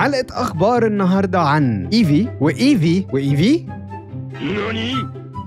حلقه اخبار النهارده عن ايفي وايفي وايفي 何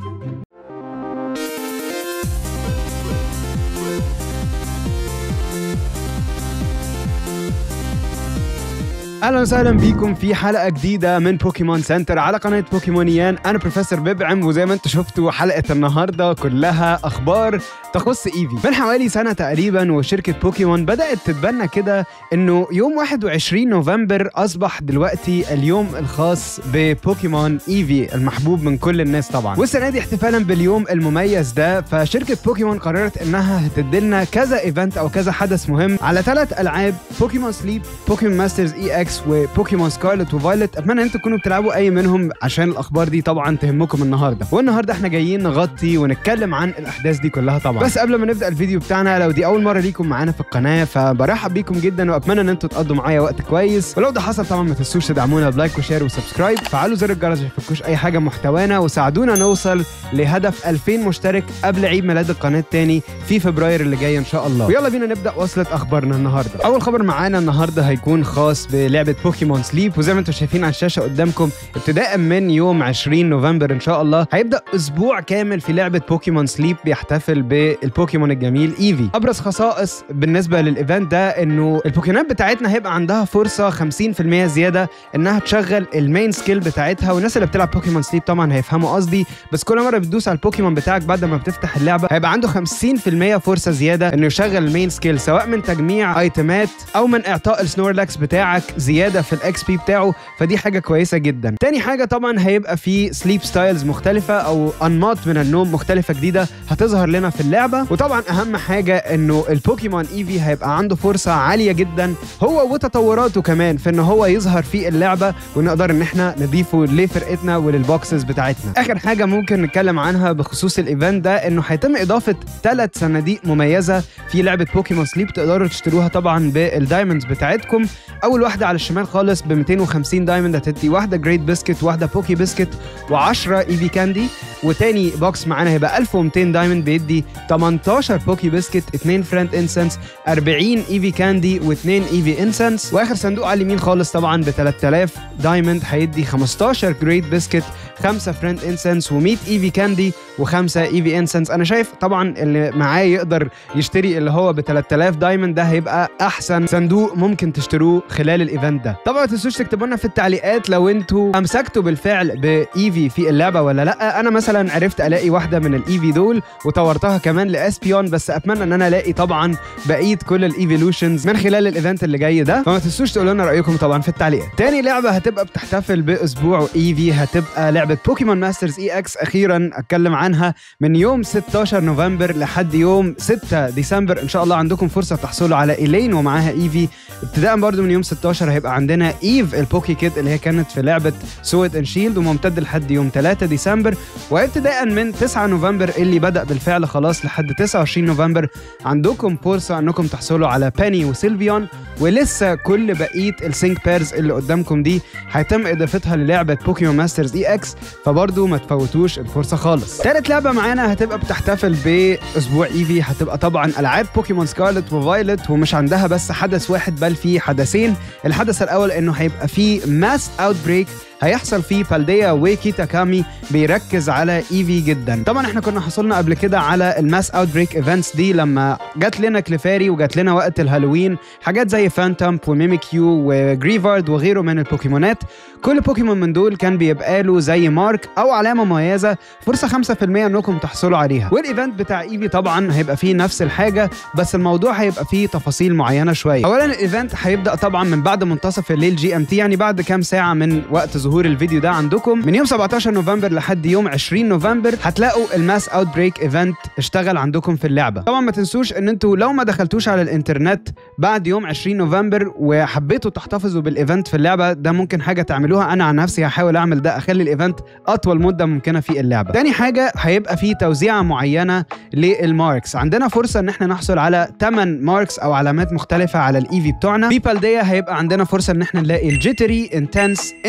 اهلا وسهلا بيكم في حلقه جديده من بوكيمون سنتر على قناه بوكيمونيان انا بروفيسور ببعم وزي ما انتم شفتوا حلقه النهارده كلها اخبار تخص ايفي من حوالي سنه تقريبا وشركه بوكيمون بدات تتبنى كده انه يوم 21 نوفمبر اصبح دلوقتي اليوم الخاص ببوكيمون ايفي المحبوب من كل الناس طبعا والسنه دي احتفالا باليوم المميز ده فشركه بوكيمون قررت انها هتدلنا كذا ايفنت او كذا حدث مهم على ثلاث العاب بوكيمون سليب بوكيمون ماسترز اي اكس وبوكيمون سكارلت وفايلت اتمنى ان انتم تكونوا بتلعبوا اي منهم عشان الاخبار دي طبعا تهمكم النهارده والنهارده احنا جايين نغطي ونتكلم عن الاحداث دي كلها طبعا بس قبل ما نبدا الفيديو بتاعنا لو دي اول مره ليكم معانا في القناه فبرحب بيكم جدا واتمنى ان انتم تقضوا معايا وقت كويس ولو ده حصل طبعا ما تنسوش تدعمونا بلايك وشير وسبسكرايب فعلوا زر الجرس عشان يفكوش اي حاجه محتوانا وساعدونا نوصل لهدف 2000 مشترك قبل عيد ميلاد القناه التاني في فبراير اللي جاي ان شاء الله ويلا بينا نبدا وصله اخبارنا النهارده اول خبر معانا النهارده هيكون خاص بلعبه بوكيمون سليب وزي ما انتم شايفين على الشاشه قدامكم ابتداء من يوم 20 نوفمبر ان شاء الله هيبدا اسبوع كامل في لعبه بوكيمون سليب بيحتفل بالبوكيمون الجميل ايفي ابرز خصائص بالنسبه للايفنت ده انه البوكيمونات بتاعتنا هيبقى عندها فرصه 50% زياده انها تشغل المين سكيل بتاعتها والناس اللي بتلعب بوكيمون سليب طبعا هيفهموا قصدي بس كل مره بتدوس على البوكيمون بتاعك بعد ما بتفتح اللعبه هيبقى عنده 50% فرصه زياده انه يشغل المين سكيل سواء من تجميع ايتمات او من اعطاء السنورلاكس بتاعك زياده في الاكس بي بتاعه فدي حاجه كويسه جدا تاني حاجه طبعا هيبقى في سليب ستايلز مختلفه او انماط من النوم مختلفه جديده هتظهر لنا في اللعبه وطبعا اهم حاجه انه البوكيمون ايفي هيبقى عنده فرصه عاليه جدا هو وتطوراته كمان في ان هو يظهر في اللعبه ونقدر ان احنا نضيفه لفرقتنا وللبوكسز بتاعتنا اخر حاجه ممكن نتكلم عنها بخصوص الايفنت ده انه هيتم اضافه ثلاث صناديق مميزه في لعبه بوكيمون سليب تقدروا تشتروها طبعا بالدايموندز بتاعتكم اول واحده على الشمال خالص ب 250 دايموند هتدي واحده جريت بسكت واحده بوكي بسكت و10 ايفي كاندي وتاني بوكس معانا هيبقى 1200 دايموند بيدي 18 بوكي بسكت 2 فريند انسنس 40 ايفي كاندي و2 ايفي انسنس واخر صندوق على اليمين خالص طبعا ب 3000 دايموند هيدي 15 جريت بسكت 5 فريند انسنس و100 ايفي كاندي و5 ايفي انسنس انا شايف طبعا اللي معاه يقدر يشتري اللي هو ب 3000 دايموند ده هيبقى احسن صندوق ممكن تشتروه خلال الايفنت ده طبعا ما تنسوش تكتبوا لنا في التعليقات لو انتوا امسكتوا بالفعل بايفي في اللعبه ولا لا انا مثلا عرفت الاقي واحده من الايفي دول وطورتها كمان لاسبيون بس اتمنى ان انا الاقي طبعا بقيه كل الايفولوشنز من خلال الايفنت اللي جاي ده فما تنسوش تقولوا لنا رايكم طبعا في التعليقات تاني لعبه هتبقى بتحتفل باسبوع ايفي هتبقى لعبه بوكيمون ماسترز اي اكس اخيرا اتكلم عنها من يوم 16 نوفمبر لحد يوم 6 ديسمبر ان شاء الله عندكم فرصه تحصلوا على ايلين ومعاها ايفي ابتداء برضو من يوم 16 هيبقى عندنا ايف البوكي كيد اللي هي كانت في لعبه سويد اند شيلد وممتد لحد يوم 3 ديسمبر وابتداء من 9 نوفمبر اللي بدا بالفعل خلاص لحد 29 نوفمبر عندكم فرصه انكم تحصلوا على باني وسيلفيون ولسه كل بقيه السينك بيرز اللي قدامكم دي هيتم اضافتها للعبه بوكيمون ماسترز اي اكس فبرضو ما تفوتوش الفرصه خالص تالت لعبه معانا هتبقى بتحتفل باسبوع ايفي هتبقى طبعا العاب بوكيمون سكارلت وفايلت ومش عندها بس حدث واحد بل في حدثين الحدث الاول انه هيبقى فيه ماس اوت بريك هيحصل فيه بالديا وكيتا كامي بيركز على ايفي جدا طبعا احنا كنا حصلنا قبل كده على الماس اوت بريك ايفنتس دي لما جات لنا كليفاري وجات لنا وقت الهالوين حاجات زي فانتوم وميميكيو وجريفارد وغيره من البوكيمونات كل بوكيمون من دول كان بيبقى له زي مارك او علامه مميزه فرصه 5% انكم تحصلوا عليها والايفنت بتاع ايفي طبعا هيبقى فيه نفس الحاجه بس الموضوع هيبقى فيه تفاصيل معينه شويه اولا الايفنت هيبدا طبعا من بعد منتصف الليل جي ام تي يعني بعد كام ساعه من وقت ظهور الفيديو ده عندكم من يوم 17 نوفمبر لحد يوم 20 نوفمبر هتلاقوا الماس اوت بريك ايفنت اشتغل عندكم في اللعبه طبعا ما تنسوش ان انتوا لو ما دخلتوش على الانترنت بعد يوم 20 نوفمبر وحبيتوا تحتفظوا بالايفنت في اللعبه ده ممكن حاجه تعملوها انا عن نفسي هحاول اعمل ده اخلي الايفنت اطول مده ممكنه في اللعبه تاني حاجه هيبقى في توزيعه معينه للماركس عندنا فرصه ان احنا نحصل على 8 ماركس او علامات مختلفه على الايفي بتوعنا في بالديا هيبقى عندنا فرصه ان احنا نلاقي الجيتري انتنس انتلكتشوال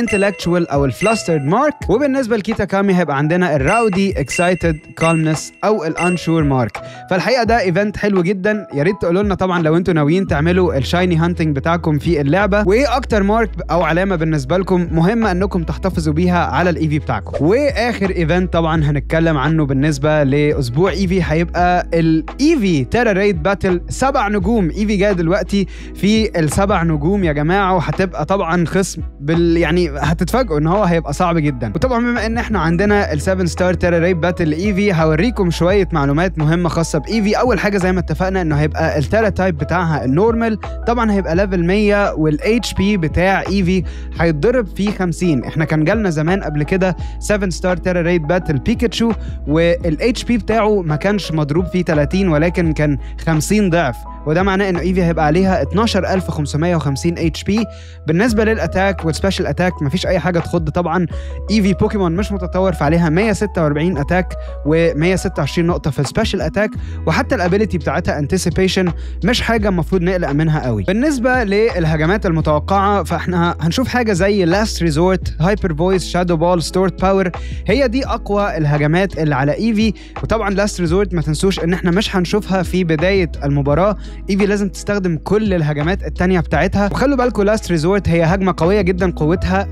الانشول او الفلاسترد مارك وبالنسبه لكيتا كامي هيبقى عندنا الراودي اكسايتد كالمنس او الانشور مارك فالحقيقه ده ايفنت حلو جدا يا ريت تقولوا لنا طبعا لو انتوا ناويين تعملوا الشايني هانتنج بتاعكم في اللعبه وايه اكتر مارك او علامه بالنسبه لكم مهمه انكم تحتفظوا بيها على الايفي بتاعكم واخر ايفنت طبعا هنتكلم عنه بالنسبه لاسبوع ايفي هيبقى الايفي تيرا ريد باتل سبع نجوم ايفي جاي دلوقتي في السبع نجوم يا جماعه وهتبقى طبعا خصم بال يعني هتتفاجئوا ان هو هيبقى صعب جدا وطبعا بما ان احنا عندنا ال7 ستار تيرا ريد باتل ايفي هوريكم شويه معلومات مهمه خاصه بايفي اول حاجه زي ما اتفقنا انه هيبقى التيرا تايب بتاعها النورمال طبعا هيبقى ليفل 100 والاتش بي بتاع ايفي هيتضرب فيه 50 احنا كان جالنا زمان قبل كده 7 ستار تيرا ريد باتل بيكاتشو والاتش بي بتاعه ما كانش مضروب فيه 30 ولكن كان 50 ضعف وده معناه انه ايفي هيبقى عليها 12550 اتش بي بالنسبه للاتاك والسبيشال اتاك مفيش اي حاجه تخض طبعا ايفي بوكيمون مش متطور فعليها 146 اتاك و126 نقطه في السبيشال اتاك وحتى الابيليتي بتاعتها انتسيبيشن مش حاجه المفروض نقلق منها قوي بالنسبه للهجمات المتوقعه فاحنا هنشوف حاجه زي لاست ريزورت هايبر فويس شادو بول ستورت باور هي دي اقوى الهجمات اللي على ايفي وطبعا لاست ريزورت ما تنسوش ان احنا مش هنشوفها في بدايه المباراه ايفي لازم تستخدم كل الهجمات التانية بتاعتها وخلوا بالكم لاست ريزورت هي هجمه قويه جدا قوتها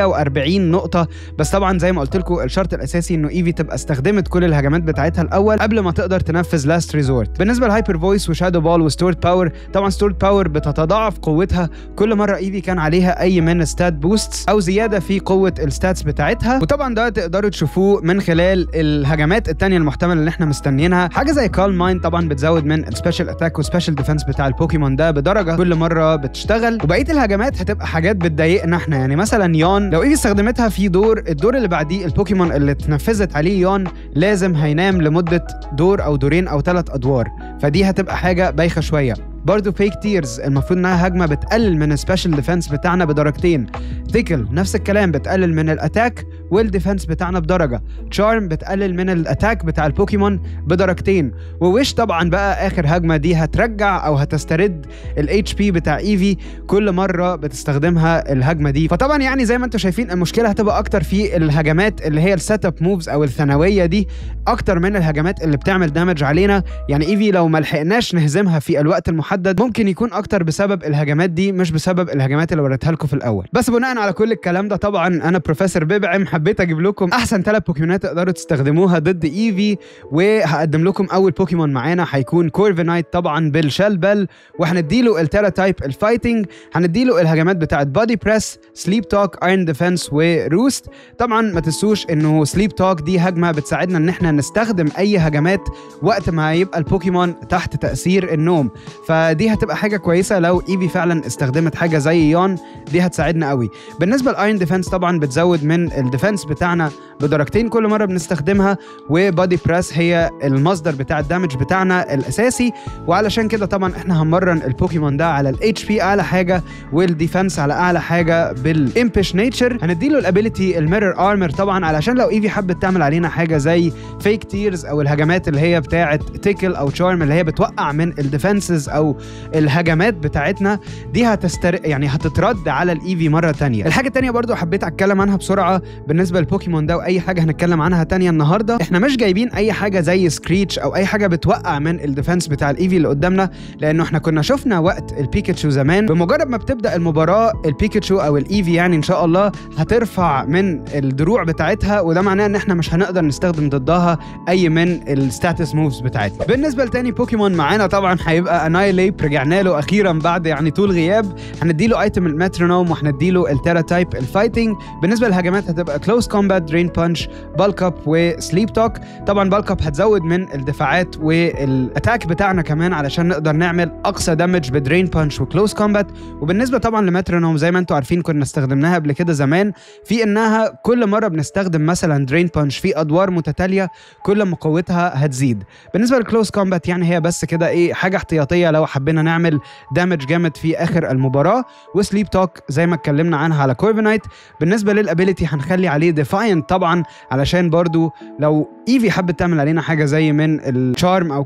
140 نقطه بس طبعا زي ما قلت لكم الشرط الاساسي انه ايفي تبقى استخدمت كل الهجمات بتاعتها الاول قبل ما تقدر تنفذ لاست ريزورت بالنسبه لهايبر فويس وشادو بول وستورت باور طبعا ستورت باور بتتضاعف قوتها كل مره ايفي كان عليها اي من ستات بوستس او زياده في قوه الستاتس بتاعتها وطبعا ده تقدروا تشوفوه من خلال الهجمات التانية المحتمله اللي احنا مستنيينها حاجه زي كال ماين طبعا بتزود من السبيشال اتاك وسبيشال ديفense بتاع البوكيمون ده بدرجه كل مره بتشتغل وبقيه الهجمات هتبقى حاجات بتضايقنا احنا يعني مثلا يون لو ايفي استخدمتها في دور الدور اللي بعديه البوكيمون اللي اتنفذت عليه يون لازم هينام لمده دور او دورين او ثلاث ادوار فدي هتبقى حاجه بايخه شويه برضه فيك تيرز المفروض انها هجمه بتقلل من السبيشال ديفense بتاعنا بدرجتين تيكل نفس الكلام بتقلل من الاتاك والديفense بتاعنا بدرجه تشارم بتقلل من الاتاك بتاع البوكيمون بدرجتين ووش طبعا بقى اخر هجمه دي هترجع او هتسترد الاتش بي بتاع ايفي كل مره بتستخدمها الهجمه دي فطبعا يعني زي ما انتم شايفين المشكله هتبقى اكتر في الهجمات اللي هي السيت اب موفز او الثانويه دي اكتر من الهجمات اللي بتعمل دامج علينا يعني ايفي لو ما لحقناش نهزمها في الوقت المحدد ممكن يكون اكتر بسبب الهجمات دي مش بسبب الهجمات اللي وريتها لكم في الاول بس بناء على كل الكلام ده طبعا انا بروفيسور ببعم حبيت اجيب لكم احسن ثلاث بوكيمونات تقدروا تستخدموها ضد ايفي وهقدم لكم اول بوكيمون معانا هيكون كورفينايت طبعا بالشال بل وهنديله التيرا تايب الفايتنج هنديله الهجمات بتاعت بادي بريس سليب توك ايرن ديفense وروست طبعا ما تنسوش انه سليب توك دي هجمه بتساعدنا ان احنا نستخدم اي هجمات وقت ما يبقى البوكيمون تحت تاثير النوم فدي هتبقى حاجه كويسه لو ايفي فعلا استخدمت حاجه زي يون دي هتساعدنا قوي بالنسبه لايرن ديفense طبعا بتزود من الديفنس بتاعنا بدرجتين كل مره بنستخدمها وبادي بريس هي المصدر بتاع الدمج بتاعنا الاساسي وعلشان كده طبعا احنا هنمرن البوكيمون ده على الاتش بي اعلى حاجه والديفنس على اعلى حاجه بالامبش نيتشر هنديله الابيليتي الميرور ارمر طبعا علشان لو ايفي حبت تعمل علينا حاجه زي فيك تيرز او الهجمات اللي هي بتاعه تيكل او تشارم اللي هي بتوقع من الديفنسز او الهجمات بتاعتنا دي هتستر يعني هتترد على الايفي مره تانية الحاجه التانية برضو حبيت اتكلم عنها بسرعه بالنسبه للبوكيمون ده واي حاجه هنتكلم عنها تانية النهارده احنا مش جايبين اي حاجه زي سكريتش او اي حاجه بتوقع من الديفنس بتاع الايفي اللي قدامنا لانه احنا كنا شفنا وقت البيكاتشو زمان بمجرد ما بتبدا المباراه البيكاتشو او الايفي يعني ان شاء الله هترفع من الدروع بتاعتها وده معناه ان احنا مش هنقدر نستخدم ضدها اي من الستاتس موفز بتاعتنا بالنسبه لتاني بوكيمون معانا طبعا هيبقى انايليب رجعنا له اخيرا بعد يعني طول غياب هنديله ايتم المترونوم وهنديله التيرا تايب الفايتنج بالنسبه للهجمات هتبقى كلوز كومبات درين بانش بالك اب وسليب توك طبعا بالك اب هتزود من الدفاعات والاتاك بتاعنا كمان علشان نقدر نعمل اقصى دامج بدرين بانش وكلوز كومبات وبالنسبه طبعا لمترونوم زي ما انتم عارفين كنا استخدمناها قبل كده زمان في انها كل مره بنستخدم مثلا درين بانش في ادوار متتاليه كل ما قوتها هتزيد بالنسبه للكلوز كومبات يعني هي بس كده ايه حاجه احتياطيه لو حبينا نعمل دامج جامد في اخر المباراه وسليب توك زي ما اتكلمنا عنها على كورفينايت بالنسبه للابيليتي هنخلي عليه ديفاينت طبعا علشان برضو لو ايفي حبت تعمل علينا حاجه زي من الشارم او كده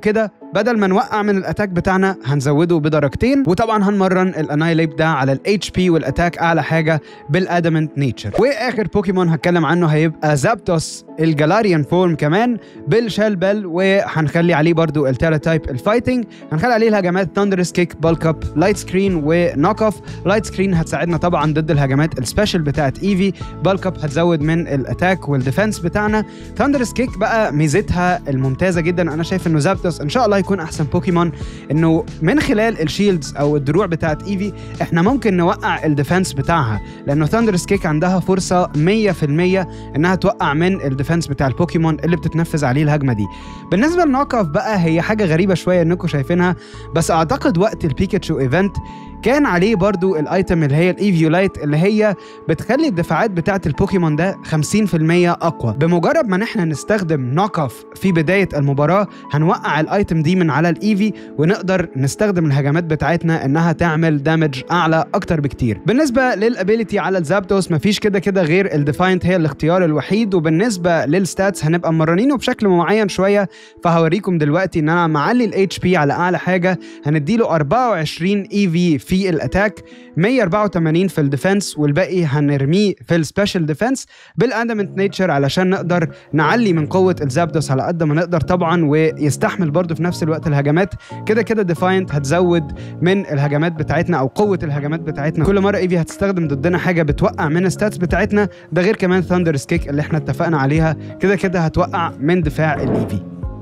بدل ما نوقع من الاتاك بتاعنا هنزوده بدرجتين وطبعا هنمرن الانايليب ده على الاتش بي والاتاك اعلى حاجه بالادمنت نيتشر واخر بوكيمون هتكلم عنه هيبقى زابتوس الجالاريان فورم كمان بالشال بل وهنخلي عليه برضو التيرا تايب الفايتنج هنخلي عليه الهجمات ثاندرس كيك بالك اب لايت سكرين ونوك اوف لايت سكرين هتساعدنا طبعا ضد الهجمات السبيشال بتاعت ايفي بالك اب هتزود من الاتاك والديفense بتاعنا ثاندرس كيك بقى ميزتها الممتازه جدا انا شايف انه زابتوس ان شاء الله يكون احسن بوكيمون انه من خلال الشيلدز او الدروع بتاعت ايفي احنا ممكن نوقع الديفنس بتاعها لانه ثاندرس كيك عندها فرصه 100% انها توقع من الديفنس بتاع البوكيمون اللي بتتنفذ عليه الهجمه دي بالنسبه للنوك اوف بقى هي حاجه غريبه شويه انكم شايفينها بس اعتقد وقت البيكاتشو ايفنت كان عليه برضو الايتم اللي هي الايفيولايت اللي هي بتخلي الدفاعات بتاعه البوكيمون ده 50% اقوى بمجرد ما نحن نستخدم نوك اوف في بدايه المباراه هنوقع الايتم دي من على الايفي ونقدر نستخدم الهجمات بتاعتنا انها تعمل دامج اعلى اكتر بكتير بالنسبه للابيليتي على الزابتوس مفيش كده كده غير الديفاينت هي الاختيار الوحيد وبالنسبه للستاتس هنبقى مرنينه بشكل معين شويه فهوريكم دلوقتي ان انا معلي الاتش بي على اعلى حاجه هنديله 24 اي في في الاتاك 184 في الديفنس والباقي هنرميه في السبيشال ديفنس بالادمنت نيتشر علشان نقدر نعلي من قوه الزابدوس على قد ما نقدر طبعا ويستحمل برضه في نفس الوقت الهجمات كده كده ديفاينت هتزود من الهجمات بتاعتنا او قوه الهجمات بتاعتنا كل مره ايفي هتستخدم ضدنا حاجه بتوقع من الستاتس بتاعتنا ده غير كمان ثاندر سكيك اللي احنا اتفقنا عليها كده كده هتوقع من دفاع الايفي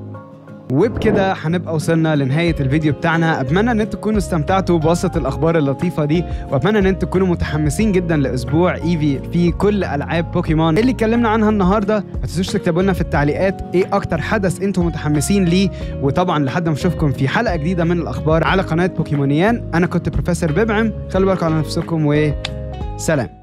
وبكده هنبقى وصلنا لنهاية الفيديو بتاعنا أتمنى إن انتوا تكونوا استمتعتوا بوسط الأخبار اللطيفة دي وأتمنى إن انتوا تكونوا متحمسين جدا لأسبوع إيفي في كل ألعاب بوكيمون اللي اتكلمنا عنها النهاردة ما تنسوش تكتبوا لنا في التعليقات إيه أكتر حدث انتوا متحمسين ليه وطبعا لحد ما أشوفكم في حلقة جديدة من الأخبار على قناة بوكيمونيان أنا كنت بروفيسور ببعم خلوا بالكم على نفسكم وسلام